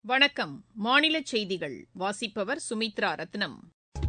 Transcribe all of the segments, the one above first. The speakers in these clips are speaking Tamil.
வணக்கம் மாநில செய்திகள் வாசிப்பவர் சுமித்ரா ரத்னம்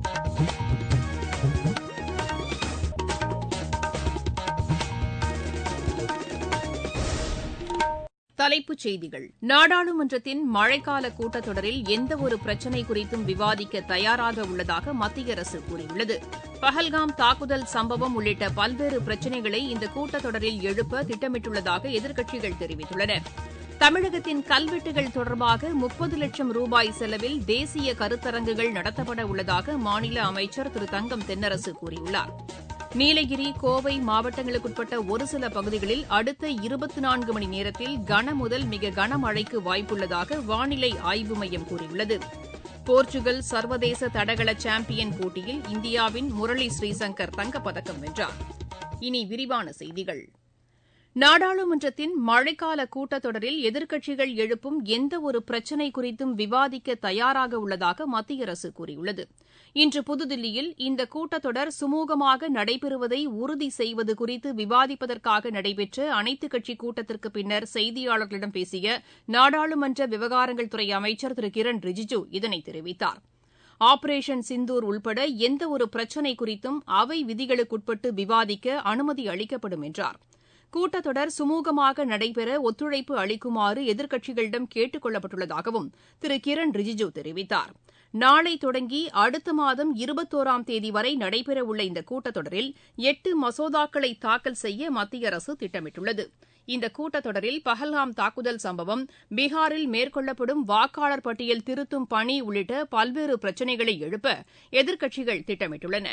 தலைப்புச் செய்திகள் நாடாளுமன்றத்தின் மழைக்கால கூட்டத்தொடரில் எந்தவொரு பிரச்சினை குறித்தும் விவாதிக்க தயாராக உள்ளதாக மத்திய அரசு கூறியுள்ளது பஹல்காம் தாக்குதல் சம்பவம் உள்ளிட்ட பல்வேறு பிரச்சினைகளை இந்த கூட்டத்தொடரில் எழுப்ப திட்டமிட்டுள்ளதாக எதிர்க்கட்சிகள் தெரிவித்துள்ளன தமிழகத்தின் கல்வெட்டுகள் தொடர்பாக முப்பது லட்சம் ரூபாய் செலவில் தேசிய கருத்தரங்குகள் நடத்தப்பட உள்ளதாக மாநில அமைச்சர் திரு தங்கம் தென்னரசு கூறியுள்ளார் நீலகிரி கோவை மாவட்டங்களுக்குட்பட்ட ஒரு சில பகுதிகளில் அடுத்த இருபத்தி நான்கு மணி நேரத்தில் கனமுதல் மிக கனமழைக்கு வாய்ப்புள்ளதாக வானிலை ஆய்வு மையம் கூறியுள்ளது போர்ச்சுகல் சர்வதேச தடகள சாம்பியன் போட்டியில் இந்தியாவின் முரளி ஸ்ரீசங்கர் தங்கப்பதக்கம் வென்றார் இனி விரிவான செய்திகள் நாடாளுமன்றத்தின் மழைக்கால கூட்டத்தொடரில் எதிர்க்கட்சிகள் எழுப்பும் எந்தவொரு பிரச்சினை குறித்தும் விவாதிக்க தயாராக உள்ளதாக மத்திய அரசு கூறியுள்ளது இன்று புதுதில்லியில் இந்த கூட்டத்தொடர் சுமூகமாக நடைபெறுவதை உறுதி செய்வது குறித்து விவாதிப்பதற்காக நடைபெற்ற அனைத்துக் கட்சி கூட்டத்திற்கு பின்னர் செய்தியாளர்களிடம் பேசிய நாடாளுமன்ற விவகாரங்கள் துறை அமைச்சர் திரு கிரண் ரிஜிஜூ இதனை தெரிவித்தார் ஆபரேஷன் சிந்தூர் உள்பட எந்தவொரு பிரச்சினை குறித்தும் அவை விதிகளுக்குட்பட்டு விவாதிக்க அனுமதி அளிக்கப்படும் என்றார் கூட்டத்தொடர் சுமூகமாக நடைபெற ஒத்துழைப்பு அளிக்குமாறு எதிர்க்கட்சிகளிடம் கேட்டுக் கொள்ளப்பட்டுள்ளதாகவும் திரு கிரண் ரிஜிஜூ தெரிவித்தார் நாளை தொடங்கி அடுத்த மாதம் இருபத்தோராம் தேதி வரை நடைபெறவுள்ள இந்த கூட்டத்தொடரில் எட்டு மசோதாக்களை தாக்கல் செய்ய மத்திய அரசு திட்டமிட்டுள்ளது இந்த கூட்டத்தொடரில் பஹல்காம் தாக்குதல் சம்பவம் பீகாரில் மேற்கொள்ளப்படும் வாக்காளர் பட்டியல் திருத்தும் பணி உள்ளிட்ட பல்வேறு பிரச்சினைகளை எழுப்ப எதிர்க்கட்சிகள் திட்டமிட்டுள்ளன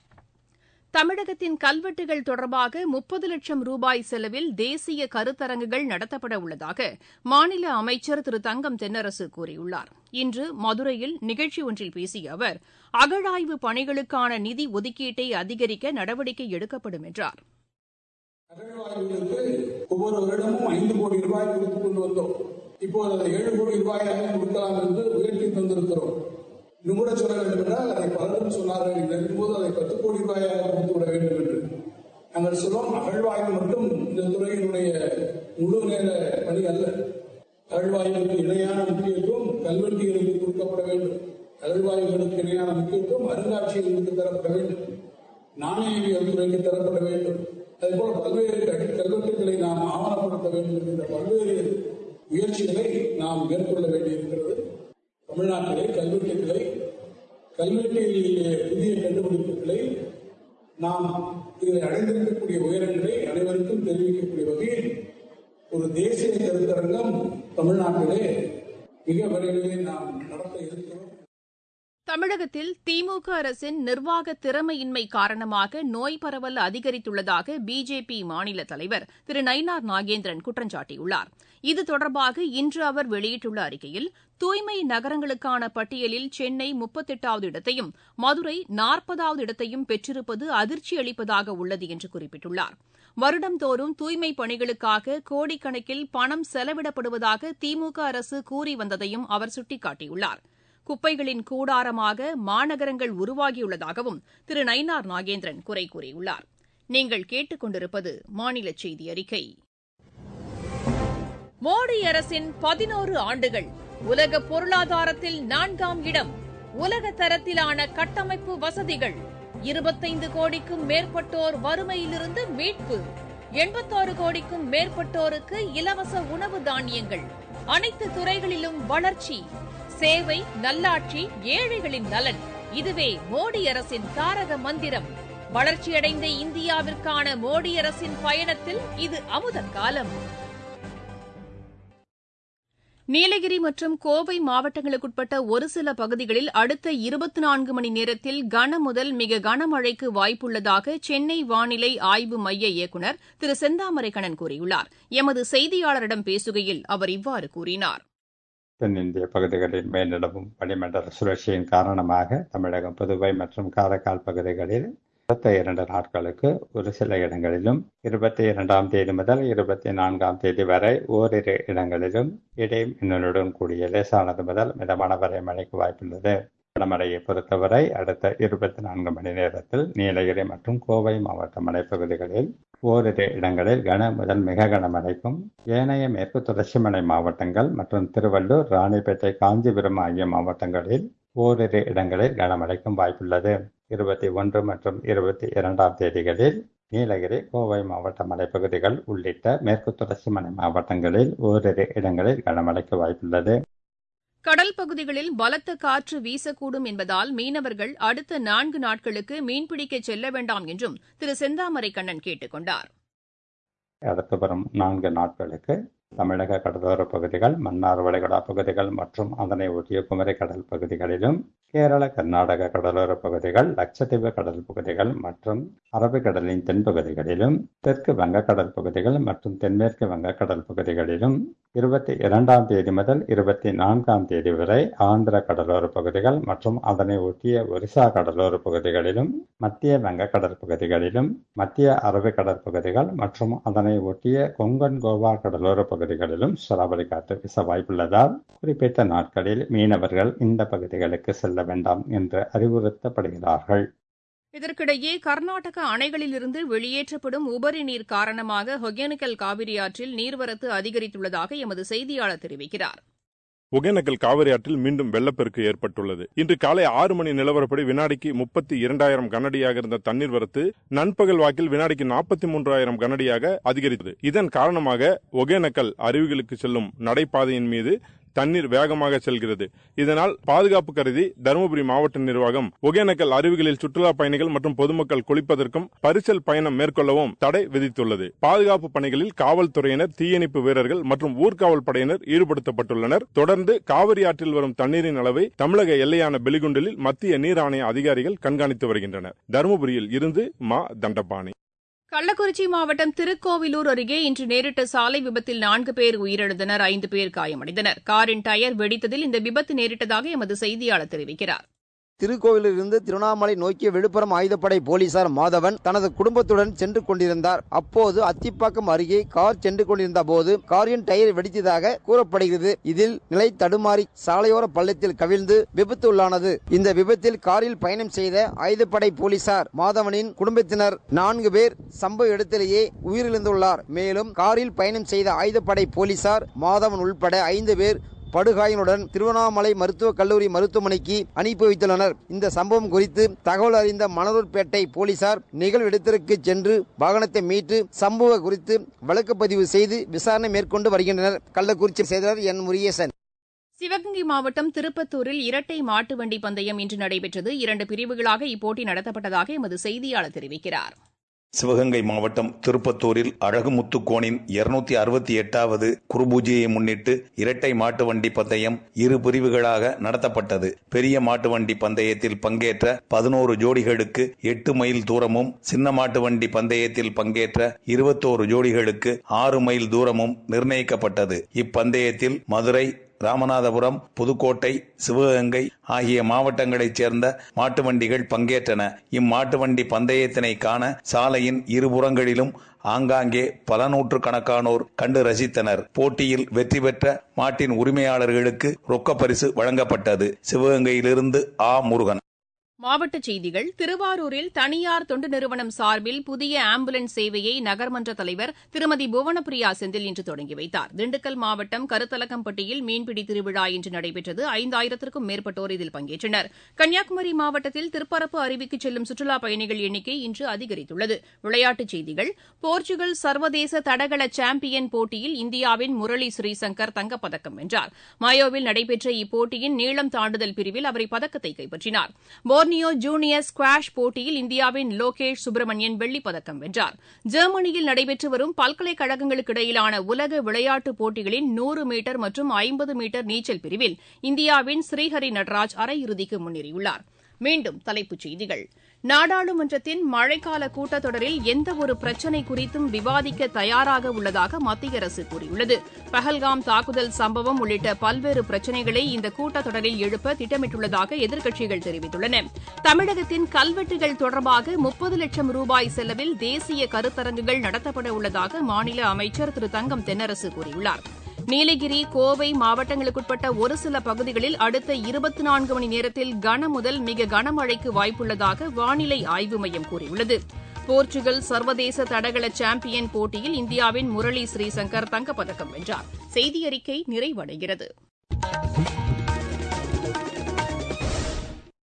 தமிழகத்தின் கல்வெட்டுகள் தொடர்பாக முப்பது லட்சம் ரூபாய் செலவில் தேசிய கருத்தரங்குகள் நடத்தப்பட உள்ளதாக மாநில அமைச்சர் திரு தங்கம் தென்னரசு கூறியுள்ளார் இன்று மதுரையில் நிகழ்ச்சி ஒன்றில் பேசிய அவர் அகழாய்வு பணிகளுக்கான நிதி ஒதுக்கீட்டை அதிகரிக்க நடவடிக்கை எடுக்கப்படும் என்றார் அகழ்வாய்வுகளுக்கு ஒவ்வொரு வருடமும் ஐந்து கோடி ரூபாய் கொடுத்துக் கொண்டு வந்தோம் இப்போது அதை ஏழு கோடி ரூபாயாக கொடுக்கலாம் என்று உயர்த்தி தந்திருக்கிறோம் இன்னும் கூட சொல்ல வேண்டும் என்றால் அதை பலரும் சொன்னார்கள் இருக்கும்போது அதை பத்து கோடி ரூபாயாக கொடுத்து விட வேண்டும் என்று நாங்கள் சொல்வோம் அகழ்வாய்வு மட்டும் இந்த துறையினுடைய முழு நேர பணி அல்ல அகழ்வாய்வுக்கு இணையான முக்கியத்துவம் கல்வெட்டிகளுக்கு கொடுக்கப்பட வேண்டும் அகழ்வாய்வுகளுக்கு இணையான முக்கியத்துவம் அருங்காட்சியர்களுக்கு தரப்பட வேண்டும் நாணயவியல் துறைக்கு தரப்பட வேண்டும் அதுபோல பல்வேறு கல்வெட்டுகளை நாம் ஆவணப்படுத்த வேண்டும் என்கின்ற பல்வேறு முயற்சிகளை நாம் மேற்கொள்ள வேண்டியிருக்கிறது தமிழ்நாட்டிலே கல்வெட்டுகளை கல்வெட்டிலே புதிய கண்டுபிடிப்புகளை நாம் இதில் அடைந்திருக்கக்கூடிய உயரங்களை அனைவருக்கும் தெரிவிக்கக்கூடிய வகையில் ஒரு தேசிய கருத்தரங்கம் தமிழ்நாட்டிலே மிக விரைவிலே நாம் நடத்த இருக்கிறோம் தமிழகத்தில் திமுக அரசின் நிர்வாக திறமையின்மை காரணமாக நோய் பரவல் அதிகரித்துள்ளதாக பிஜேபி மாநில தலைவர் திரு நயினார் நாகேந்திரன் குற்றம் சாட்டியுள்ளார் இது தொடர்பாக இன்று அவர் வெளியிட்டுள்ள அறிக்கையில் தூய்மை நகரங்களுக்கான பட்டியலில் சென்னை முப்பத்தெட்டாவது இடத்தையும் மதுரை நாற்பதாவது இடத்தையும் பெற்றிருப்பது அதிர்ச்சி அளிப்பதாக உள்ளது என்று குறிப்பிட்டுள்ளார் வருடந்தோறும் தூய்மை பணிகளுக்காக கோடிக்கணக்கில் பணம் செலவிடப்படுவதாக திமுக அரசு கூறி வந்ததையும் அவர் சுட்டிக்காட்டியுள்ளார் குப்பைகளின் கூடாரமாக மாநகரங்கள் உருவாகியுள்ளதாகவும் திரு நயினார் நாகேந்திரன் குறை கூறியுள்ளார் நீங்கள் கேட்டுக் கொண்டிருப்பது மாநில செய்தி அறிக்கை மோடி அரசின் பதினோரு ஆண்டுகள் உலக பொருளாதாரத்தில் நான்காம் இடம் உலக தரத்திலான கட்டமைப்பு வசதிகள் இருபத்தைந்து கோடிக்கும் மேற்பட்டோர் வறுமையிலிருந்து மீட்பு எண்பத்தாறு கோடிக்கும் மேற்பட்டோருக்கு இலவச உணவு தானியங்கள் அனைத்து துறைகளிலும் வளர்ச்சி சேவை நல்லாட்சி ஏழைகளின் நலன் இதுவே மோடி அரசின் தாரக மந்திரம் வளர்ச்சியடைந்த இந்தியாவிற்கான மோடி அரசின் பயணத்தில் இது அமுத காலம் நீலகிரி மற்றும் கோவை மாவட்டங்களுக்குட்பட்ட ஒரு சில பகுதிகளில் அடுத்த இருபத்தி நான்கு மணி நேரத்தில் கனமுதல் மிக கனமழைக்கு வாய்ப்புள்ளதாக சென்னை வானிலை ஆய்வு மைய இயக்குநர் திரு செந்தாமரைக்கண்ணன் கூறியுள்ளார் எமது செய்தியாளரிடம் பேசுகையில் அவர் இவ்வாறு கூறினார் தென்னிந்திய பகுதிகளில் மேலிடவும் வளிமண்டல சுழற்சியின் காரணமாக தமிழகம் புதுவை மற்றும் காரைக்கால் பகுதிகளில் அடுத்த இரண்டு நாட்களுக்கு ஒரு சில இடங்களிலும் இருபத்தி இரண்டாம் தேதி முதல் இருபத்தி நான்காம் தேதி வரை ஓரிரு இடங்களிலும் இடை மின்னலுடன் கூடிய லேசானது முதல் மிதமான வரை மழைக்கு வாய்ப்புள்ளது கனமழையை பொறுத்தவரை அடுத்த இருபத்தி நான்கு மணி நேரத்தில் நீலகிரி மற்றும் கோவை மாவட்ட மலைப்பகுதிகளில் ஓரிரு இடங்களில் கன முதல் மிக கனமழைக்கும் ஏனைய மேற்கு தொடர்ச்சி மலை மாவட்டங்கள் மற்றும் திருவள்ளூர் ராணிப்பேட்டை காஞ்சிபுரம் ஆகிய மாவட்டங்களில் ஓரிரு இடங்களில் கனமழைக்கும் வாய்ப்புள்ளது இருபத்தி ஒன்று மற்றும் இருபத்தி இரண்டாம் தேதிகளில் நீலகிரி கோவை மாவட்ட மலைப்பகுதிகள் உள்ளிட்ட மேற்கு தொடர்ச்சி மலை மாவட்டங்களில் ஓரிரு இடங்களில் கனமழைக்கு வாய்ப்புள்ளது கடல் பகுதிகளில் பலத்த காற்று வீசக்கூடும் என்பதால் மீனவர்கள் அடுத்த நான்கு நாட்களுக்கு மீன்பிடிக்க செல்ல வேண்டாம் என்றும் திரு செந்தாமரை கண்ணன் கேட்டுக் கொண்டார் அடுத்து வரும் நான்கு நாட்களுக்கு தமிழக கடலோர பகுதிகள் மன்னார் வளைகுடா பகுதிகள் மற்றும் அதனை ஒட்டிய குமரி கடல் பகுதிகளிலும் கேரள கர்நாடக கடலோர பகுதிகள் லட்சத்தீவு கடல் பகுதிகள் மற்றும் அரபிக்கடலின் தென்பகுதிகளிலும் தெற்கு வங்கக்கடல் பகுதிகள் மற்றும் தென்மேற்கு வங்கக்கடல் பகுதிகளிலும் இருபத்தி இரண்டாம் தேதி முதல் இருபத்தி நான்காம் தேதி வரை ஆந்திர கடலோர பகுதிகள் மற்றும் அதனை ஒட்டிய ஒரிசா கடலோர பகுதிகளிலும் மத்திய வங்கக்கடல் பகுதிகளிலும் மத்திய அரபிக்கடல் பகுதிகள் மற்றும் அதனை ஒட்டிய கொங்கன் கோவா கடலோர பகுதிகளிலும் சூறாவளி காற்று வீச வாய்ப்புள்ளதால் குறிப்பிட்ட நாட்களில் மீனவர்கள் இந்த பகுதிகளுக்கு செல்ல வேண்டாம் என்று அறிவுறுத்தப்படுகிறார்கள் இதற்கிடையே கர்நாடக அணைகளிலிருந்து வெளியேற்றப்படும் உபரி நீர் காரணமாக ஒகேனக்கல் காவிரி ஆற்றில் நீர்வரத்து அதிகரித்துள்ளதாக எமது செய்தியாளர் தெரிவிக்கிறார் ஒகேனக்கல் காவிரி ஆற்றில் மீண்டும் வெள்ளப்பெருக்கு ஏற்பட்டுள்ளது இன்று காலை ஆறு மணி நிலவரப்படி வினாடிக்கு முப்பத்தி இரண்டாயிரம் கனடியாக இருந்த தண்ணீர் வரத்து நண்பகல் வாக்கில் வினாடிக்கு நாற்பத்தி மூன்றாயிரம் கனடியாக அதிகரித்தது இதன் காரணமாக ஒகேனக்கல் அருவிகளுக்கு செல்லும் நடைபாதையின் மீது தண்ணீர் வேகமாக செல்கிறது இதனால் பாதுகாப்பு கருதி தருமபுரி மாவட்ட நிர்வாகம் ஒகேனக்கல் அருவிகளில் சுற்றுலா பயணிகள் மற்றும் பொதுமக்கள் குளிப்பதற்கும் பரிசல் பயணம் மேற்கொள்ளவும் தடை விதித்துள்ளது பாதுகாப்பு பணிகளில் காவல்துறையினர் தீயணைப்பு வீரர்கள் மற்றும் ஊர்காவல் படையினர் ஈடுபடுத்தப்பட்டுள்ளனர் தொடர்ந்து காவிரி ஆற்றில் வரும் தண்ணீரின் அளவை தமிழக எல்லையான பெலிகுண்டலில் மத்திய நீர் ஆணைய அதிகாரிகள் கண்காணித்து வருகின்றனர் தருமபுரியில் இருந்து மா தண்டபாணி கள்ளக்குறிச்சி மாவட்டம் திருக்கோவிலூர் அருகே இன்று நேரிட்ட சாலை விபத்தில் நான்கு பேர் உயிரிழந்தனர் ஐந்து பேர் காயமடைந்தனர் காரின் டயர் வெடித்ததில் இந்த விபத்து நேரிட்டதாக எமது செய்தியாளர் தெரிவிக்கிறார் திருக்கோவிலிருந்து திருவண்ணாமலை நோக்கிய விழுப்புரம் ஆயுதப்படை போலீசார் மாதவன் தனது குடும்பத்துடன் சென்று கொண்டிருந்தார் அப்போது அத்திப்பாக்கம் அருகே கார் சென்று கொண்டிருந்த போது காரின் டயர் வெடித்ததாக கூறப்படுகிறது இதில் நிலை தடுமாறி சாலையோர பள்ளத்தில் கவிழ்ந்து விபத்து உள்ளானது இந்த விபத்தில் காரில் பயணம் செய்த ஆயுதப்படை போலீசார் மாதவனின் குடும்பத்தினர் நான்கு பேர் சம்பவ இடத்திலேயே உயிரிழந்துள்ளார் மேலும் காரில் பயணம் செய்த ஆயுதப்படை போலீசார் மாதவன் உள்பட ஐந்து பேர் படுகாயனுடன் திருவண்ணாமலை மருத்துவக் கல்லூரி மருத்துவமனைக்கு அனுப்பி வைத்துள்ளனர் இந்த சம்பவம் குறித்து தகவல் அறிந்த மணலூர்பேட்டை போலீசார் நிகழ்வு இடத்திற்கு சென்று வாகனத்தை மீட்டு சம்பவம் குறித்து வழக்கு பதிவு செய்து விசாரணை மேற்கொண்டு வருகின்றனர் கள்ளக்குறிச்சி செய்தியாளர் என் முரியேசன் சிவகங்கை மாவட்டம் திருப்பத்தூரில் இரட்டை மாட்டு வண்டி பந்தயம் இன்று நடைபெற்றது இரண்டு பிரிவுகளாக இப்போட்டி நடத்தப்பட்டதாக எமது செய்தியாளர் தெரிவிக்கிறார் சிவகங்கை மாவட்டம் திருப்பத்தூரில் அழகுமுத்துக்கோனின் இருநூத்தி அறுபத்தி எட்டாவது குருபூஜையை முன்னிட்டு இரட்டை மாட்டு வண்டி பந்தயம் இரு பிரிவுகளாக நடத்தப்பட்டது பெரிய மாட்டு வண்டி பந்தயத்தில் பங்கேற்ற பதினோரு ஜோடிகளுக்கு எட்டு மைல் தூரமும் சின்ன மாட்டு வண்டி பந்தயத்தில் பங்கேற்ற இருபத்தோரு ஜோடிகளுக்கு ஆறு மைல் தூரமும் நிர்ணயிக்கப்பட்டது இப்பந்தயத்தில் மதுரை ராமநாதபுரம் புதுக்கோட்டை சிவகங்கை ஆகிய மாவட்டங்களைச் சேர்ந்த மாட்டு வண்டிகள் பங்கேற்றன இம்மாட்டு வண்டி பந்தயத்தினை காண சாலையின் இருபுறங்களிலும் ஆங்காங்கே பல நூற்று கணக்கானோர் கண்டு ரசித்தனர் போட்டியில் வெற்றி பெற்ற மாட்டின் உரிமையாளர்களுக்கு ரொக்க பரிசு வழங்கப்பட்டது சிவகங்கையிலிருந்து ஆ முருகன் மாவட்டச் செய்திகள் திருவாரூரில் தனியார் தொண்டு நிறுவனம் சார்பில் புதிய ஆம்புலன்ஸ் சேவையை நகர்மன்ற தலைவர் திருமதி புவனப்பிரியா செந்தில் இன்று தொடங்கி வைத்தார் திண்டுக்கல் மாவட்டம் கருத்தலக்கம்பட்டியில் மீன்பிடி திருவிழா இன்று நடைபெற்றது ஐந்தாயிரத்திற்கும் மேற்பட்டோர் இதில் பங்கேற்றனர் கன்னியாகுமரி மாவட்டத்தில் திருப்பரப்பு அருவிக்கு செல்லும் சுற்றுலாப் பயணிகள் எண்ணிக்கை இன்று அதிகரித்துள்ளது விளையாட்டுச் செய்திகள் போர்ச்சுகல் சர்வதேச தடகள சாம்பியன் போட்டியில் இந்தியாவின் முரளி ஸ்ரீசங்கர் தங்கப்பதக்கம் வென்றார் மயோவில் நடைபெற்ற இப்போட்டியின் நீளம் தாண்டுதல் பிரிவில் அவர் இப்பதக்கத்தை கைப்பற்றினார் போர்னியோ ஜூனியர் ஸ்குவாஷ் போட்டியில் இந்தியாவின் லோகேஷ் சுப்பிரமணியன் வெள்ளிப் பதக்கம் வென்றார் ஜெர்மனியில் நடைபெற்று வரும் பல்கலைக்கழகங்களுக்கு இடையிலான உலக விளையாட்டுப் போட்டிகளின் நூறு மீட்டர் மற்றும் ஐம்பது மீட்டர் நீச்சல் பிரிவில் இந்தியாவின் ஸ்ரீஹரி நடராஜ் அரையிறுதிக்கு முன்னேறியுள்ளார் மீண்டும் தலைப்புச் செய்திகள் நாடாளுமன்றத்தின் மழைக்கால கூட்டத்தொடரில் எந்தவொரு பிரச்சினை குறித்தும் விவாதிக்க தயாராக உள்ளதாக மத்திய அரசு கூறியுள்ளது பஹல்காம் தாக்குதல் சம்பவம் உள்ளிட்ட பல்வேறு பிரச்சினைகளை இந்த கூட்டத்தொடரில் எழுப்ப திட்டமிட்டுள்ளதாக எதிர்க்கட்சிகள் தெரிவித்துள்ளன தமிழகத்தின் கல்வெட்டுகள் தொடர்பாக முப்பது லட்சம் ரூபாய் செலவில் தேசிய கருத்தரங்குகள் நடத்தப்பட உள்ளதாக மாநில அமைச்சர் திரு தங்கம் தென்னரசு கூறியுள்ளார் நீலகிரி கோவை மாவட்டங்களுக்குட்பட்ட ஒரு சில பகுதிகளில் அடுத்த இருபத்தி நான்கு மணி நேரத்தில் கன முதல் மிக கனமழைக்கு வாய்ப்புள்ளதாக வானிலை ஆய்வு மையம் கூறியுள்ளது போர்ச்சுகல் சர்வதேச தடகள சாம்பியன் போட்டியில் இந்தியாவின் முரளி ஸ்ரீசங்கர் தங்கப்பதக்கம் வென்றார் செய்தி அறிக்கை நிறைவடைகிறது